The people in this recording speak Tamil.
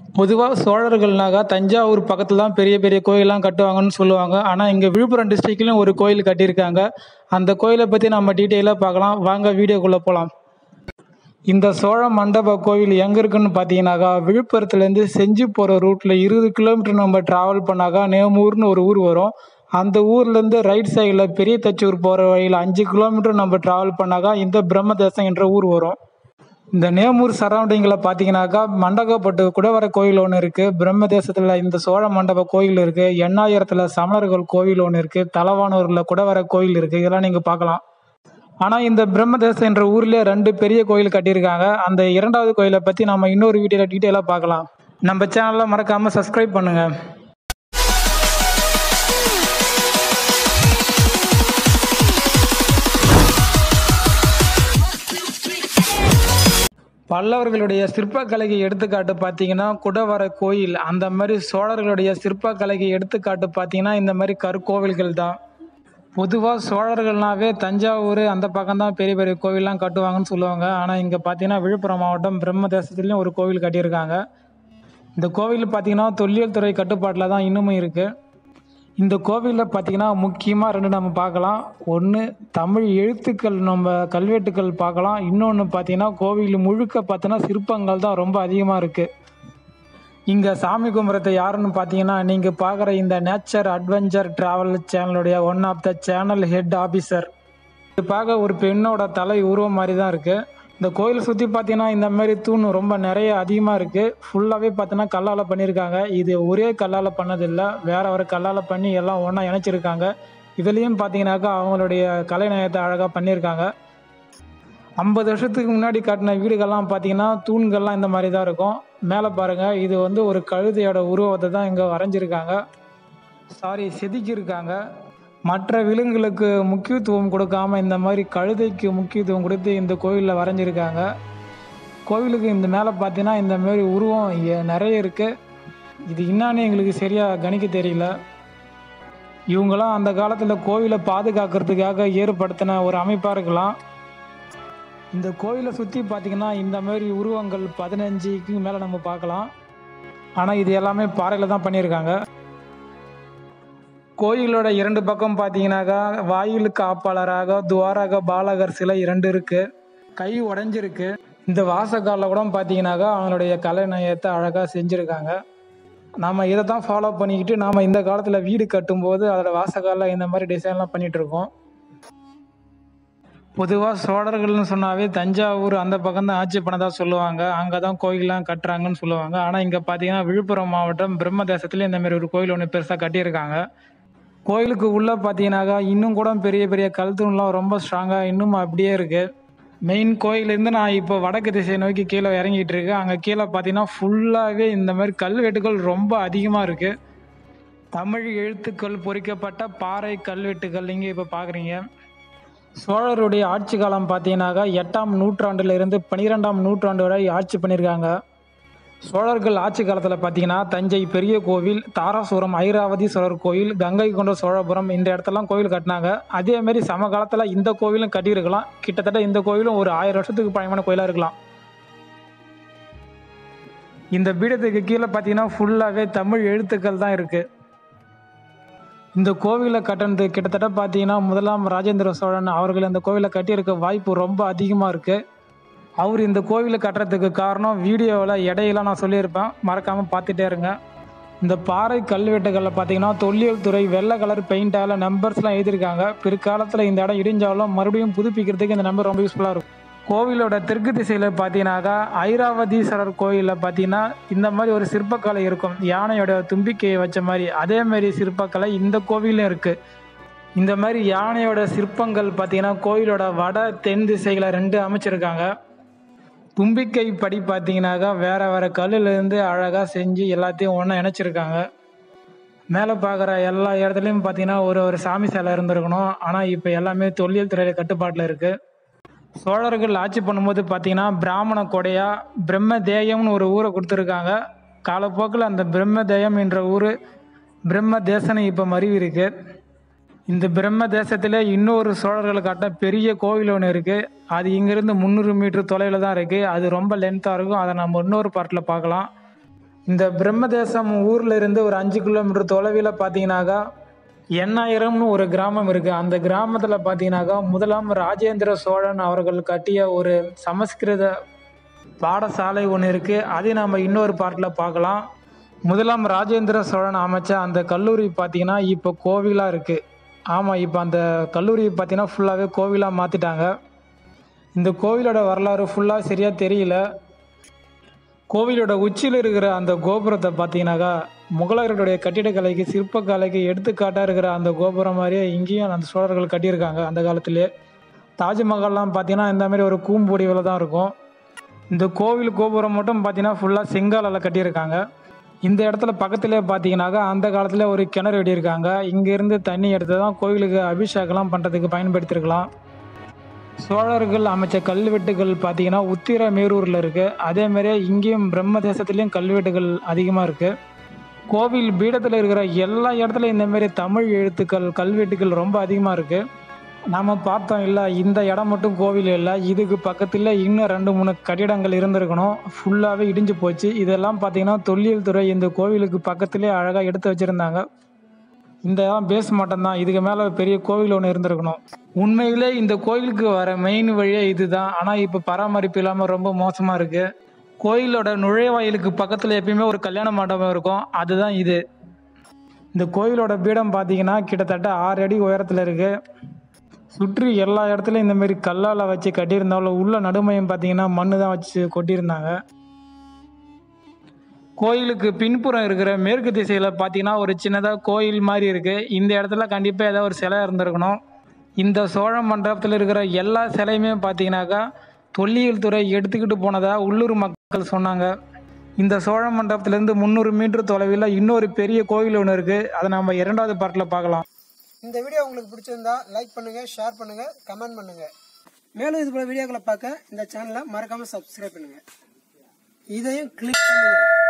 பொதுவாக சோழர்கள்னாக்கா தஞ்சாவூர் பக்கத்தில் தான் பெரிய பெரிய கோயிலெலாம் கட்டுவாங்கன்னு சொல்லுவாங்க ஆனால் இங்கே விழுப்புரம் டிஸ்ட்ரிக்ட்லையும் ஒரு கோயில் கட்டியிருக்காங்க அந்த கோயிலை பற்றி நம்ம டீட்டெயிலாக பார்க்கலாம் வாங்க வீடியோக்குள்ளே போகலாம் இந்த சோழ மண்டப கோவில் எங்கே இருக்குன்னு பார்த்தீங்கன்னாக்கா விழுப்புரத்துலேருந்து செஞ்சி போகிற ரூட்டில் இருபது கிலோமீட்டர் நம்ம ட்ராவல் பண்ணாக்கா நேமூர்னு ஒரு ஊர் வரும் அந்த ஊர்லேருந்து ரைட் சைடில் பெரிய தச்சூர் போகிற வழியில் அஞ்சு கிலோமீட்டர் நம்ம ட்ராவல் பண்ணாக்கா இந்த பிரம்மதேசம் என்ற ஊர் வரும் இந்த நேமூர் சரௌண்டிங்கில் பார்த்தீங்கன்னாக்கா மண்டகப்பட்டு குடவர கோயில் ஒன்று இருக்குது பிரம்மதேசத்தில் இந்த சோழ மண்டப கோயில் இருக்குது எண்ணாயிரத்தில் சமணர்கள் கோயில் ஒன்று இருக்குது தலவானூரில் குடவர கோயில் இருக்குது இதெல்லாம் நீங்கள் பார்க்கலாம் ஆனால் இந்த பிரம்மதேசம் என்ற ஊர்லேயே ரெண்டு பெரிய கோயில் கட்டியிருக்காங்க அந்த இரண்டாவது கோயிலை பற்றி நம்ம இன்னொரு வீடியோவில் டீட்டெயிலாக பார்க்கலாம் நம்ம சேனலில் மறக்காமல் சப்ஸ்கிரைப் பண்ணுங்கள் பல்லவர்களுடைய சிற்பக்கலைக்கு எடுத்துக்காட்டு பார்த்தீங்கன்னா குடவர கோயில் அந்த மாதிரி சோழர்களுடைய சிற்பக்கலைக்கு எடுத்துக்காட்டு பார்த்தீங்கன்னா இந்த மாதிரி கற்கோவில்கள் தான் பொதுவாக சோழர்கள்னாவே தஞ்சாவூர் அந்த பக்கம் தான் பெரிய பெரிய கோவில்லாம் கட்டுவாங்கன்னு சொல்லுவாங்க ஆனால் இங்கே பார்த்தீங்கன்னா விழுப்புரம் மாவட்டம் பிரம்மதேசத்துலேயும் ஒரு கோவில் கட்டியிருக்காங்க இந்த கோவில் பார்த்தீங்கன்னா தொல்லியல் துறை கட்டுப்பாட்டில் தான் இன்னமும் இருக்குது இந்த கோவிலில் பார்த்தீங்கன்னா முக்கியமாக ரெண்டு நம்ம பார்க்கலாம் ஒன்று தமிழ் எழுத்துக்கள் நம்ம கல்வெட்டுக்கள் பார்க்கலாம் இன்னொன்று பார்த்தீங்கன்னா கோவில் முழுக்க பார்த்தோன்னா சிற்பங்கள் தான் ரொம்ப அதிகமாக இருக்குது இங்கே சாமி கும்பிட்றது யாருன்னு பார்த்தீங்கன்னா நீங்கள் பார்க்குற இந்த நேச்சர் அட்வென்ச்சர் ட்ராவல் சேனலுடைய one of the channel head officer இது பார்க்க ஒரு பெண்ணோட தலை உருவம் மாதிரி தான் இருக்குது இந்த கோயில் சுற்றி பார்த்தீங்கன்னா இந்த மாதிரி தூண் ரொம்ப நிறைய அதிகமாக இருக்குது ஃபுல்லாகவே பார்த்தீங்கன்னா கல்லால் பண்ணியிருக்காங்க இது ஒரே கல்லால் பண்ணதில்லை வேற ஒரு கல்லால் பண்ணி எல்லாம் ஒன்றா இணைச்சிருக்காங்க இதுலேயும் பார்த்தீங்கன்னாக்கா அவங்களுடைய கலைநயத்தை அழகாக பண்ணியிருக்காங்க ஐம்பது வருஷத்துக்கு முன்னாடி கட்டின வீடுகள்லாம் பார்த்தீங்கன்னா தூண்கள்லாம் இந்த மாதிரி தான் இருக்கும் மேலே பாருங்கள் இது வந்து ஒரு கழுதையோட உருவத்தை தான் இங்கே வரைஞ்சிருக்காங்க சாரி செதுக்கியிருக்காங்க மற்ற விலங்குகளுக்கு முக்கியத்துவம் கொடுக்காம இந்த மாதிரி கழுதைக்கு முக்கியத்துவம் கொடுத்து இந்த கோவிலில் வரைஞ்சிருக்காங்க கோவிலுக்கு இந்த மேலே பார்த்தீங்கன்னா இந்த மாதிரி உருவம் எ- நிறைய இருக்குது இது என்னன்னு எங்களுக்கு சரியாக கணிக்க தெரியல இவங்களாம் அந்த காலத்தில் கோவிலை பாதுகாக்கிறதுக்காக ஏற்படுத்தின ஒரு அமைப்பாக இருக்கலாம் இந்த கோயிலை சுற்றி பார்த்தீங்கன்னா இந்த மாதிரி உருவங்கள் பதினஞ்சுக்கு மேலே நம்ம பார்க்கலாம் ஆனால் இது எல்லாமே பாறையில் தான் பண்ணியிருக்காங்க கோயிலோட இரண்டு பக்கம் பார்த்தீங்கன்னாக்கா வாயிலுக்கு காப்பாளராக துவாராக பாலகர் சிலை இரண்டு இருக்கு கை உடைஞ்சிருக்கு இந்த வாசக்காலில் கூட பார்த்தீங்கன்னாக்கா அவங்களுடைய கலைநயத்தை அழகாக செஞ்சுருக்காங்க நாம இதை தான் ஃபாலோ பண்ணிக்கிட்டு நாம் இந்த காலத்தில் வீடு கட்டும்போது அதோட வாசக்காலில் இந்த மாதிரி டிசைன்லாம் பண்ணிட்டு இருக்கோம் பொதுவாக சோழர்கள்னு சொன்னாவே தஞ்சாவூர் அந்த பக்கம் தான் ஆட்சி பண்ணதா சொல்லுவாங்க அங்கே தான் கோயிலெலாம் கட்டுறாங்கன்னு சொல்லுவாங்க ஆனால் இங்கே பார்த்தீங்கன்னா விழுப்புரம் மாவட்டம் பிரம்மதேசத்துல இந்த மாதிரி ஒரு கோயில் ஒன்று பெருசாக கட்டியிருக்காங்க கோயிலுக்கு உள்ளே பார்த்தீங்கன்னாக்கா இன்னும் கூட பெரிய பெரிய கல் தூண்லாம் ரொம்ப ஸ்ட்ராங்காக இன்னும் அப்படியே இருக்குது மெயின் கோயிலேருந்து நான் இப்போ வடக்கு திசை நோக்கி கீழே இறங்கிட்டு இருக்கேன் அங்கே கீழே பார்த்தீங்கன்னா ஃபுல்லாகவே இந்த மாதிரி கல்வெட்டுகள் ரொம்ப அதிகமாக இருக்குது தமிழ் எழுத்துக்கள் பொறிக்கப்பட்ட பாறை கல்வெட்டுகள் நீங்கள் இப்போ பார்க்குறீங்க சோழருடைய ஆட்சி காலம் பார்த்தீங்கன்னாக்கா எட்டாம் நூற்றாண்டுல இருந்து பன்னிரெண்டாம் நூற்றாண்டு வரை ஆட்சி பண்ணியிருக்காங்க சோழர்கள் ஆட்சி காலத்தில் பார்த்தீங்கன்னா தஞ்சை பெரிய கோவில் தாராசுரம் ஐராவதீஸ்வரர் கோயில் கங்கை கொண்ட சோழபுரம் இந்த இடத்தெல்லாம் கோவில் கட்டினாங்க அதே மாதிரி சம காலத்தில் இந்த கோவிலும் கட்டியிருக்கலாம் கிட்டத்தட்ட இந்த கோவிலும் ஒரு ஆயிரம் வருஷத்துக்கு பழமையான கோயிலாக இருக்கலாம் இந்த பீடத்துக்கு கீழே பார்த்தீங்கன்னா ஃபுல்லாகவே தமிழ் எழுத்துக்கள் தான் இருக்குது இந்த கோவிலை கட்டினது கிட்டத்தட்ட பார்த்தீங்கன்னா முதலாம் ராஜேந்திர சோழன் அவர்கள் இந்த கோவிலை கட்டியிருக்க வாய்ப்பு ரொம்ப அதிகமாக இருக்குது அவர் இந்த கோவிலை கட்டுறதுக்கு காரணம் வீடியோவில் இடையில நான் சொல்லியிருப்பேன் மறக்காமல் பார்த்துட்டே இருங்க இந்த பாறை கல்வெட்டுகளில் பார்த்தீங்கன்னா தொல்லியல் துறை வெள்ளை கலர் பெயிண்டால் நம்பர்ஸ்லாம் எழுதியிருக்காங்க பிற்காலத்தில் இந்த இடம் இடிஞ்சாலும் மறுபடியும் புதுப்பிக்கிறதுக்கு இந்த நம்பர் ரொம்ப யூஸ்ஃபுல்லாக இருக்கும் கோவிலோட தெற்கு திசையில் பார்த்தீங்கன்னாக்கா ஐராவதீஸ்வரர் கோயிலில் பார்த்தீங்கன்னா இந்த மாதிரி ஒரு சிற்பக்கலை இருக்கும் யானையோட தும்பிக்கையை வச்ச மாதிரி அதே மாதிரி சிற்பக்கலை இந்த கோவிலும் இருக்குது இந்த மாதிரி யானையோட சிற்பங்கள் பார்த்தீங்கன்னா கோயிலோட வட தென் திசைகளை ரெண்டு அமைச்சிருக்காங்க தும்பிக்கை படி பார்த்தீங்கன்னாக்கா வேற வேற கல்லுலேருந்து அழகாக செஞ்சு எல்லாத்தையும் ஒன்றா இணைச்சிருக்காங்க மேலே பார்க்குற எல்லா இடத்துலையும் பார்த்தீங்கன்னா ஒரு ஒரு சாமி சிலை இருந்திருக்கணும் ஆனால் இப்போ எல்லாமே தொல்லியல் துறையில் கட்டுப்பாட்டில் இருக்குது சோழர்கள் ஆட்சி பண்ணும்போது பார்த்தீங்கன்னா பிராமண கொடையா பிரம்மதேயம்னு ஒரு ஊரை கொடுத்துருக்காங்க காலப்போக்கில் அந்த பிரம்மதேயம் என்ற ஊர் பிரம்ம தேசன்னு இப்போ மருவி இருக்கு இந்த பிரம்ம தேசத்தில் இன்னொரு சோழர்கள் காட்ட பெரிய கோவில் ஒன்று இருக்குது அது இங்கேருந்து முந்நூறு மீட்டர் தொலைவில் தான் இருக்குது அது ரொம்ப லென்த்தாக இருக்கும் அதை நம்ம இன்னொரு பார்ட்டில் பார்க்கலாம் இந்த பிரம்மதேசம் ஊர்ல இருந்து ஒரு அஞ்சு கிலோமீட்டர் தொலைவில் பார்த்தீங்கன்னாக்கா எண்ணாயிரம்னு ஒரு கிராமம் இருக்கு அந்த கிராமத்தில் பார்த்தீங்கன்னாக்கா முதலாம் ராஜேந்திர சோழன் அவர்கள் கட்டிய ஒரு சமஸ்கிருத பாடசாலை ஒன்று இருக்கு அதை நாம் இன்னொரு பார்ட்டில் பார்க்கலாம் முதலாம் ராஜேந்திர சோழன் அமைச்ச அந்த கல்லூரி பார்த்தீங்கன்னா இப்போ கோவிலாக இருக்கு ஆமாம் இப்போ அந்த கல்லூரி பார்த்தீங்கன்னா ஃபுல்லாகவே கோவிலாக மாற்றிட்டாங்க இந்த கோவிலோட வரலாறு ஃபுல்லாக சரியாக தெரியல கோவிலோட உச்சியில் இருக்கிற அந்த கோபுரத்தை பார்த்தீங்கன்னாக்கா முகலாயர்களுடைய கட்டிடக்கலைக்கு சிற்பக்கலைக்கு எடுத்துக்காட்டாக இருக்கிற அந்த கோபுரம் மாதிரியே இங்கேயும் அந்த சோழர்கள் கட்டியிருக்காங்க அந்த காலத்திலே தாஜ்மஹால்லாம் பார்த்தீங்கன்னா இந்த மாதிரி ஒரு கூம்பொடிவில் தான் இருக்கும் இந்த கோவில் கோபுரம் மட்டும் பார்த்தீங்கன்னா ஃபுல்லாக செங்காலால் கட்டியிருக்காங்க இந்த இடத்துல பக்கத்திலே பார்த்தீங்கன்னாக்கா அந்த காலத்தில் ஒரு கிணறு வெட்டியிருக்காங்க இங்கேருந்து தண்ணி எடுத்து தான் கோவிலுக்கு அபிஷேகம்லாம் பண்ணுறதுக்கு பயன்படுத்தியிருக்கலாம் சோழர்கள் அமைச்ச கல்வெட்டுகள் பார்த்தீங்கன்னா உத்திர மேரூரில் இருக்குது அதே மாதிரியே இங்கேயும் பிரம்ம தேசத்துலேயும் கல்வெட்டுகள் அதிகமாக இருக்குது கோவில் பீடத்தில் இருக்கிற எல்லா இடத்துலையும் இந்த மாதிரி தமிழ் எழுத்துக்கள் கல்வெட்டுகள் ரொம்ப அதிகமாக இருக்குது நாம் பார்த்தோம் இல்லை இந்த இடம் மட்டும் கோவில் இல்லை இதுக்கு பக்கத்தில் இன்னும் ரெண்டு மூணு கட்டிடங்கள் இருந்திருக்கணும் ஃபுல்லாகவே இடிஞ்சு போச்சு இதெல்லாம் பார்த்தீங்கன்னா தொல்லியல் துறை இந்த கோவிலுக்கு பக்கத்திலே அழகாக எடுத்து வச்சுருந்தாங்க இந்த இடம் பேஸ் தான் இதுக்கு மேலே பெரிய கோவில் ஒன்று இருந்திருக்கணும் உண்மையிலே இந்த கோயிலுக்கு வர மெயின் வழியே இதுதான் ஆனால் இப்போ பராமரிப்பு இல்லாமல் ரொம்ப மோசமாக இருக்குது கோயிலோட நுழைவாயிலுக்கு பக்கத்தில் எப்பயுமே ஒரு கல்யாண மண்டபம் இருக்கும் அதுதான் இது இந்த கோயிலோட பீடம் பார்த்தீங்கன்னா கிட்டத்தட்ட ஆறு அடி உயரத்தில் இருக்குது சுற்றி எல்லா இடத்துலையும் இந்த மாதிரி கல்லால் வச்சு கட்டியிருந்தாலும் உள்ள நடுமையம் பார்த்தீங்கன்னா மண்ணு தான் வச்சு கொட்டியிருந்தாங்க கோயிலுக்கு பின்புறம் இருக்கிற மேற்கு திசையில் பார்த்தீங்கன்னா ஒரு சின்னதாக கோயில் மாதிரி இருக்குது இந்த இடத்துல கண்டிப்பாக ஏதாவது ஒரு சிலை இருந்திருக்கணும் இந்த சோழ மண்டபத்தில் இருக்கிற எல்லா சிலையுமே பார்த்தீங்கன்னாக்கா தொல்லியல் துறை எடுத்துக்கிட்டு போனதாக உள்ளூர் மக்கள் சொன்னாங்க இந்த சோழ மண்டபத்திலேருந்து முந்நூறு மீட்டர் தொலைவில் இன்னொரு பெரிய கோவில் ஒன்று இருக்குது அதை நம்ம இரண்டாவது பார்ட்டில் பார்க்கலாம் இந்த வீடியோ உங்களுக்கு பிடிச்சிருந்தா லைக் பண்ணுங்க ஷேர் பண்ணுங்க கமெண்ட் பண்ணுங்க மேலும் இது போல வீடியோக்களை பார்க்க இந்த சேனலை மறக்காம சப்ஸ்கிரைப் பண்ணுங்க இதையும் கிளிக் பண்ணுங்க